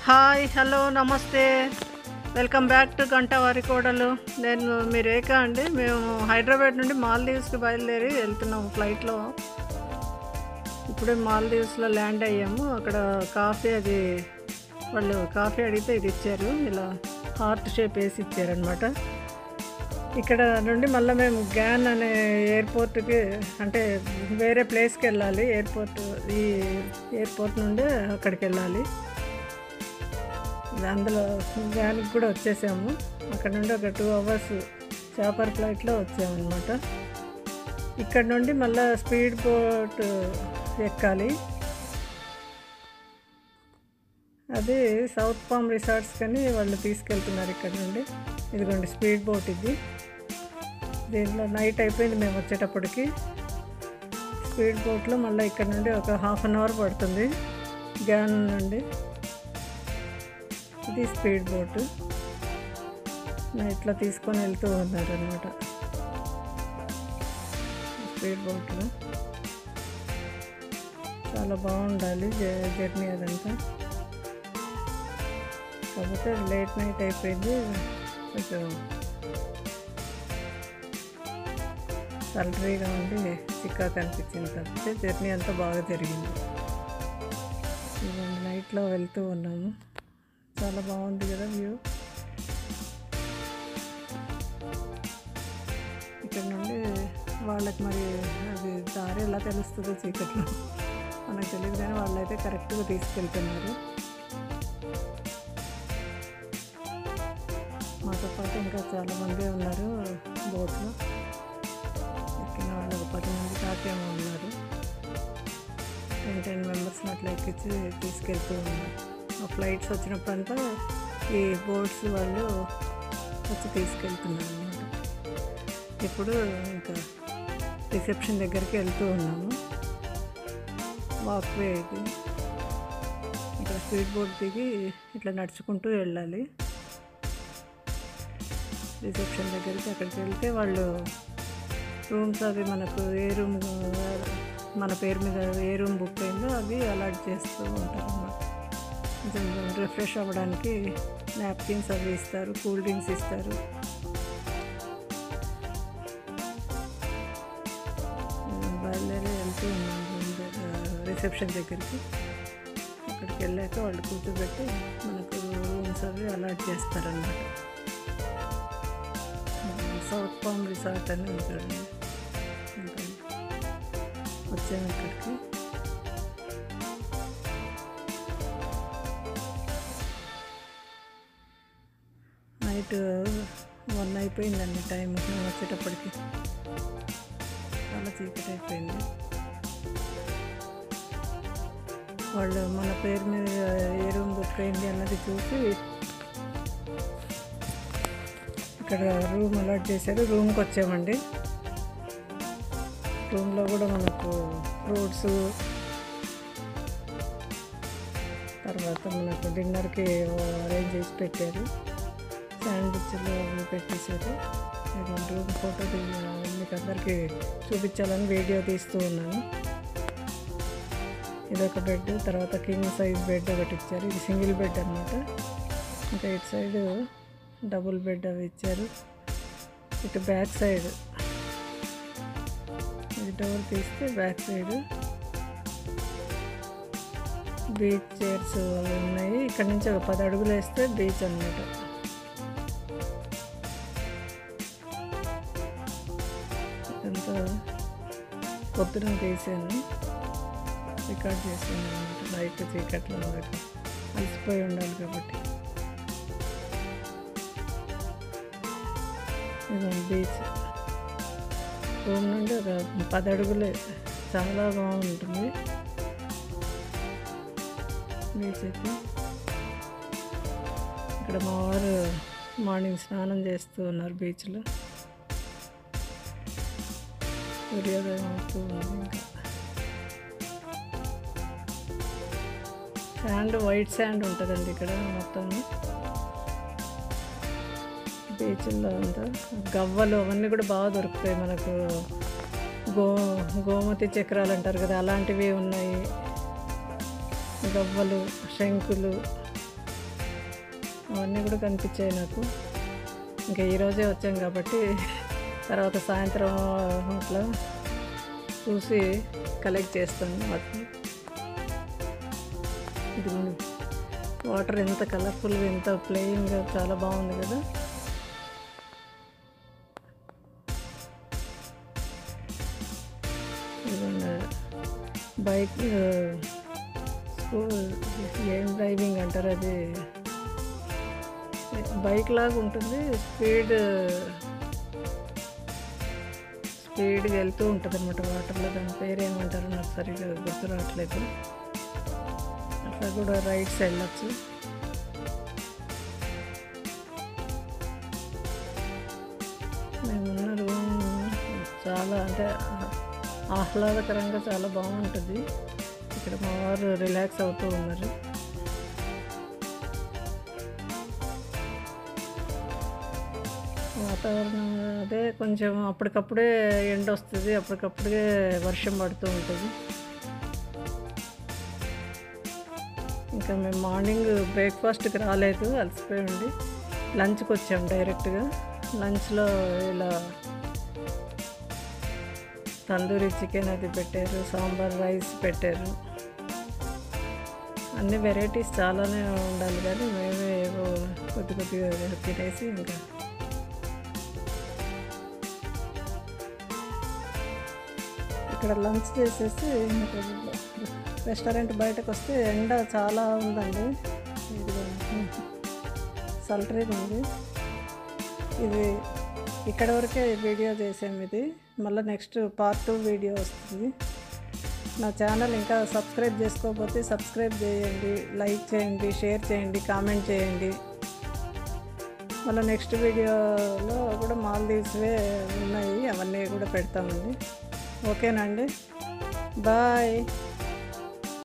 Hi hello నమస్తే welcome back to గంట వారి కోడలు నేను మీ రేఖ అండి మేము హైదరాబాద్ నుండి మాల్దీవ్స్కి బయలుదేరి వెళ్తున్నాము ఫ్లైట్లో ఇప్పుడే మాల్దీవ్స్లో ల్యాండ్ అయ్యాము అక్కడ కాఫీ అది వాళ్ళు కాఫీ అడిగితే ఇది ఇచ్చారు ఇలా హార్ట్ షేప్ వేసి ఇచ్చారనమాట ఇక్కడ నుండి మళ్ళీ మేము గ్యాన్ అనే ఎయిర్పోర్ట్కి అంటే వేరే ప్లేస్కి వెళ్ళాలి ఎయిర్పోర్ట్ ఈ ఎయిర్పోర్ట్ నుండి అక్కడికి వెళ్ళాలి అందులో వ్యాన్కి కూడా వచ్చేసాము అక్కడ నుండి ఒక టూ అవర్స్ చాపర్ ఫ్లైట్లో వచ్చామన్నమాట ఇక్కడ నుండి మళ్ళీ స్పీడ్ బోట్ ఎక్కాలి అది సౌత్ పామ్ రిసార్ట్స్ కానీ వాళ్ళు తీసుకెళ్తున్నారు ఇక్కడ నుండి ఇదిగోండి స్పీడ్ బోట్ ఇది దీంట్లో నైట్ అయిపోయింది మేము వచ్చేటప్పటికి స్పీడ్ బోట్లో మళ్ళీ ఇక్కడ నుండి ఒక హాఫ్ అన్ అవర్ పడుతుంది గ్యాన్ నుండి ఇది స్పీడ్ బోటు నైట్లో తీసుకొని వెళ్తూ ఉన్నారు అనమాట స్పీడ్ బోట్లో చాలా బాగుండాలి జ- జర్నీ అదంతా కాకపోతే లేట్ నైట్ అయిపోయింది కొంచెం సల్టరీగా ఉండి చిక్కా కనిపించింది తప్పితే జర్నీ అంతా బాగా జరిగింది ఇవన్నీ నైట్లో వెళ్తూ ఉన్నాము చాలా బాగుంది కదా వ్యూ ఇక్కడ నుండి వాళ్ళకి మరి అది దారి ఎలా తెలుస్తుందో చీకట్లో మనకు తెలియదు కానీ వాళ్ళైతే కరెక్ట్గా తీసుకెళ్తున్నారు మాతో పాటు ఇంకా చాలామంది ఉన్నారు బోట్లో ఎక్కిన వాళ్ళు ఒక పది మంది దాకేమో ఉన్నారు టెన్ టెన్ మెంబర్స్ని అట్లా ఎక్కించి తీసుకెళ్తూ ఉన్నారు ఆ ఫ్లైట్స్ వచ్చినప్పుడంతా ఈ బోట్స్ వాళ్ళు వచ్చి తీసుకెళ్తున్నారు అన్నమాట ఇప్పుడు ఇంకా రిసెప్షన్ దగ్గరికి వెళ్తూ ఉన్నాము వాక్వే ఇది ఇక్కడ స్పీడ్ బోట్ దిగి ఇట్లా నడుచుకుంటూ వెళ్ళాలి రిసెప్షన్ దగ్గరికి అక్కడికి వెళ్తే వాళ్ళు రూమ్స్ అవి మనకు ఏ రూమ్ మన పేరు మీద ఏ రూమ్ బుక్ అయిందో అవి అలాట్ చేస్తూ ఉంటారు అన్నమాట కొంచెం రిఫ్రెష్ అవ్వడానికి నాప్కిన్స్ అవి ఇస్తారు కూల్ డ్రింక్స్ ఇస్తారు నేను బయలుదేరి వెళ్తూ ఉన్నాను రూమ్ దగ్గర రిసెప్షన్ దగ్గరికి అక్కడికి వెళ్ళాక వాళ్ళు కూర్చోబెట్టి మనకు రూమ్స్ అవి అలాట్ చేస్తారనమాట సౌత్ పామ్ రిసార్ట్ అని ఉంటుంది ఉంటుంది. వచ్చాము ఇక్కడికి నైట్ వన్ అయిపోయిందండి టైం మేము వచ్చేటప్పటికి చాలా చీకటి అయిపోయింది వాళ్ళు మన పేరు మీద ఏ రూమ్ బుక్ అయింది అన్నది చూసి ఇక్కడ రూమ్ అలాట్ చేశారు రూమ్కి వచ్చామండి రూమ్లో కూడా మనకు ఫ్రూట్స్ తర్వాత మనకు డిన్నర్కి అరేంజ్ చేసి పెట్టారు శాండ్విచ్లు అవి పెట్టేశారు నేను రూమ్ ఫోటో తీ- మీకు అందరికీ చూపించాలని వీడియో తీస్తూ ఉన్నాను ఇదొక బెడ్ తర్వాత కింగ్ సైజ్ బెడ్ ఒకటి ఇచ్చారు ఇది సింగిల్ బెడ్ అనమాట ఇంకా ఇటు సైడ్ డబుల్ బెడ్ అవి ఇచ్చారు ఇటు బ్యాక్ సైడ్ ఇది డోర్ తీస్తే బ్యాక్ సైడ్ బీచ్ చైర్స్ అవి ఉన్నాయి ఇక్కడ నుంచి ఒక పది అడుగులు వేస్తే బీచ్ అన్నమాట ఇదంతా పొద్దున తీసాను రికార్డ్ చేసాను అనమాట నైట్ చీకట్లో వరకు అలసిపోయి ఉండాలి కాబట్టి ఇదండి బీచ్ రూమ్ నుండి ఒక పది అడుగులే చాలా బాగుంటుంది బీచ్ అయితే ఇక్కడ మా వారు మార్నింగ్ స్నానం చేస్తూ ఉన్నారు బీచ్లో సూర్యోదయం అవుతూ ఉంది ఇంకా శాండ్ వైట్ శాండ్ ఉంటుందండి ఇక్కడ మొత్తం బీచ్ల్లో అంతా గవ్వలు అవన్నీ కూడా బాగా దొరుకుతాయి మనకు గో గోమతి చక్రాలు అంటారు కదా అలాంటివి ఉన్నాయి గవ్వలు శంకులు అవన్నీ కూడా కనిపించాయి నాకు ఇంకా ఈరోజే వచ్చాం కాబట్టి తర్వాత సాయంత్రం అట్లా చూసి కలెక్ట్ చేస్తాను వాటిని ఇది వాటర్ ఎంత కలర్ఫుల్గా ఎంత ప్లేయింగ్గా చాలా బాగుంది కదా ఇదిగోండి బైక్ స్కూల్ ఏం డ్రైవింగ్ అంటారు అది బైక్ లాగా ఉంటుంది స్పీడ్ స్పీడ్గా వెళ్తూ ఉంటుంది అనమాట వాటర్లో దాని పేరు ఏమంటారు నాకు సరిగ్గా గుర్తు రావట్లేదు అట్లా కూడా రైడ్స్ వెళ్ళచ్చు మేమున్న రూమ్ చాలా అంటే ఆహ్లాదకరంగా చాలా బాగుంటుంది ఇక్కడ మా వారు రిలాక్స్ అవుతూ ఉన్నారు వాతావరణం అదే కొంచెం అప్పటికప్పుడే ఎండ వస్తుంది అప్పటికప్పుడే వర్షం పడుతూ ఉంటుంది ఇంకా మేము మార్నింగ్ బ్రేక్ఫాస్ట్కి రాలేదు అలసిపోయి ఉండి లంచ్కి వచ్చాం డైరెక్ట్గా లంచ్లో ఇలా తందూరి చికెన్ అది పెట్టారు సాంబార్ రైస్ పెట్టారు అన్ని వెరైటీస్ చాలానే ఉండాలి కానీ మేమే ఏవో కొద్ది కొద్దిగా తినేసి ఇంకా ఇక్కడ లంచ్ చేసేసి ఇంకా రెస్టారెంట్ బయటకు వస్తే ఎండ చాలా ఉందండి ఇదిగో సల్టరీగా ఉంది ఇది ఇక్కడ వరకే వీడియో చేసాము ఇది మళ్ళీ నెక్స్ట్ పార్ట్ టూ వీడియో వస్తుంది నా ఛానల్ ఇంకా సబ్స్క్రైబ్ చేసుకోకపోతే సబ్స్క్రైబ్ చేయండి లైక్ చేయండి షేర్ చేయండి కామెంట్ చేయండి మళ్ళీ నెక్స్ట్ వీడియోలో కూడా మాల్దీవ్స్వే ఉన్నాయి అవన్నీ కూడా పెడతామండి ఓకేనా అండి బాయ్